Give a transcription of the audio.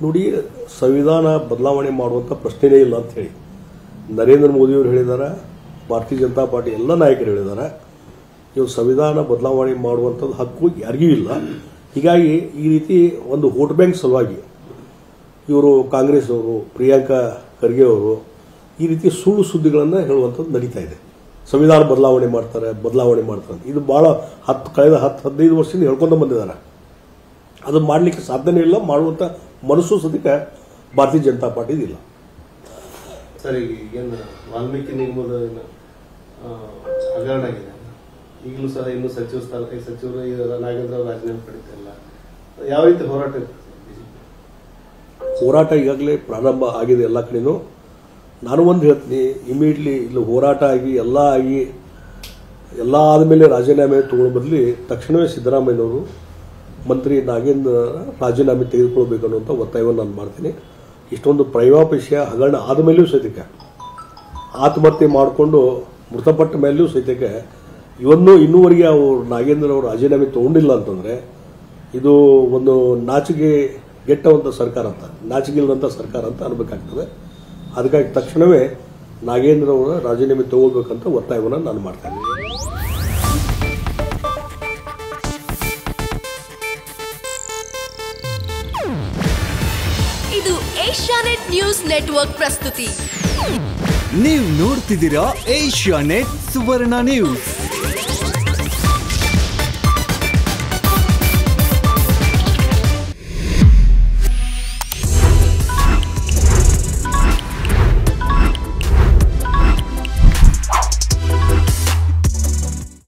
ನೋಡಿ ಸಂವಿಧಾನ ಬದಲಾವಣೆ ಮಾಡುವಂಥ ಪ್ರಶ್ನೆನೇ ಇಲ್ಲ ಅಂತ ಹೇಳಿ ನರೇಂದ್ರ ಮೋದಿಯವರು ಹೇಳಿದ್ದಾರೆ ಭಾರತೀಯ ಜನತಾ ಪಾರ್ಟಿ ಎಲ್ಲ ನಾಯಕರು ಹೇಳಿದ್ದಾರೆ ಇವು ಸಂವಿಧಾನ ಬದಲಾವಣೆ ಮಾಡುವಂಥದ್ದು ಹಕ್ಕು ಯಾರಿಗೂ ಇಲ್ಲ ಹೀಗಾಗಿ ಈ ರೀತಿ ಒಂದು ವೋಟ್ ಬ್ಯಾಂಕ್ ಸಲುವಾಗಿ ಇವರು ಕಾಂಗ್ರೆಸ್ ಅವರು ಪ್ರಿಯಾಂಕಾ ಖರ್ಗೆ ಅವರು ಈ ರೀತಿ ಸುಳ್ಳು ಸುದ್ದಿಗಳನ್ನು ಹೇಳುವಂಥದ್ದು ನಡೀತಾ ಇದೆ ಸಂವಿಧಾನ ಬದಲಾವಣೆ ಮಾಡ್ತಾರೆ ಬದಲಾವಣೆ ಮಾಡ್ತಾರೆ ಇದು ಭಾಳ ಹತ್ತು ಕಳೆದ ಹತ್ತು ಹದಿನೈದು ವರ್ಷದಿಂದ ಹೇಳ್ಕೊಂಡು ಬಂದಿದ್ದಾರೆ ಅದು ಮಾಡಲಿಕ್ಕೆ ಸಾಧ್ಯನೇ ಇಲ್ಲ ಮಾಡುವಂಥ ಮನಸ್ಸು ಸದ್ಯಕ್ಕೆ ಭಾರತೀಯ ಜನತಾ ಪಾರ್ಟಿದು ಇಲ್ಲ ಸರ್ ಈಗ ಏನು ವಾಲ್ಮೀಕಿ ನಿಗಮದ ಏನು, ಆ, ಹಗರಣ ಆಗಿದೆ ಈಗಲೂ ಸಹ ಇನ್ನು ಸಚಿವ ಸ್ಥಾನಕ್ಕೆ ಸಚಿವರು ಈಗ ನಾಗೇಂದ್ರ ಅವರು ರಾಜೀನಾಮೆ ಪಡಿತಿಲ್ಲ ಯಾವ ರೀತಿ ಹೋರಾಟ ಇರ್ತದೆ ಹೋರಾಟ ಈಗಾಗಲೇ ಪ್ರಾರಂಭ ಆಗಿದೆ ಎಲ್ಲ ಕಡೆನೂ ನಾನು ಒಂದು ಹೇಳ್ತೀನಿ ಇಮಿಡಿಯೇಟ್ಲಿ ಇಲ್ಲಿ ಹೋರಾಟ ಆಗಿ ಎಲ್ಲ ಆಗಿ ಎಲ್ಲ ಆದಮೇಲೆ ರಾಜೀನಾಮೆ ತಗೊಳ್ಳೋ ಬದಲಿ ತಕ್ಷಣವೇ ಸಿದ್ದರಾಮಯ್ಯನವರು ಮಂತ್ರಿ ನಾಗೇಂದ್ರ ರಾಜೀನಾಮೆ ತೆಗೆದುಕೊಳ್ಬೇಕು ಅನ್ನುವಂಥ ಒತ್ತಾಯವನ್ನು ನಾನು ಮಾಡ್ತೀನಿ ಇಷ್ಟೊಂದು ಪ್ರೈವಾಪೇಶಿಯ ಹಗರಣ ಆದಮೇಲೆಯೂ ಸಹಿತಕ್ಕೆ ಆತ್ಮಹತ್ಯೆ ಮಾಡಿಕೊಂಡು ಮೃತಪಟ್ಟ ಮೇಲೆಯೂ ಸಹಿತಕ್ಕೆ ಇವನ್ನು ಇನ್ನೂವರೆಗೆ ಅವರು ನಾಗೇಂದ್ರ ಅವರು ರಾಜೀನಾಮೆ ತಗೊಂಡಿಲ್ಲ ಅಂತಂದರೆ ಇದು ಒಂದು ನಾಚಿಕೆ ಗೆಟ್ಟವಂಥ ಸರ್ಕಾರ ಅಂತ ನಾಚಿಕೆ ಇಲ್ಲದಂಥ ಸರ್ಕಾರ ಅಂತ ಅನ್ಬೇಕಾಗ್ತದೆ ಅದಕ್ಕಾಗಿ ತಕ್ಷಣವೇ ನಾಗೇಂದ್ರ ಅವರ ರಾಜೀನಾಮೆ ತಗೋಬೇಕಂತ ಒತ್ತಾಯವನ್ನು ನಾನು ಮಾಡ್ತಾ ಇದ್ದೀನಿ ಇದು ಏಷ್ಯಾನೆಟ್ ನ್ಯೂಸ್ ನೆಟ್ವರ್ಕ್ ಪ್ರಸ್ತುತಿ ನೀವು ನೋಡ್ತಿದ್ದೀರಾ ಏಷ್ಯಾ ನೆಟ್ ಸುವರ್ಣ ನ್ಯೂಸ್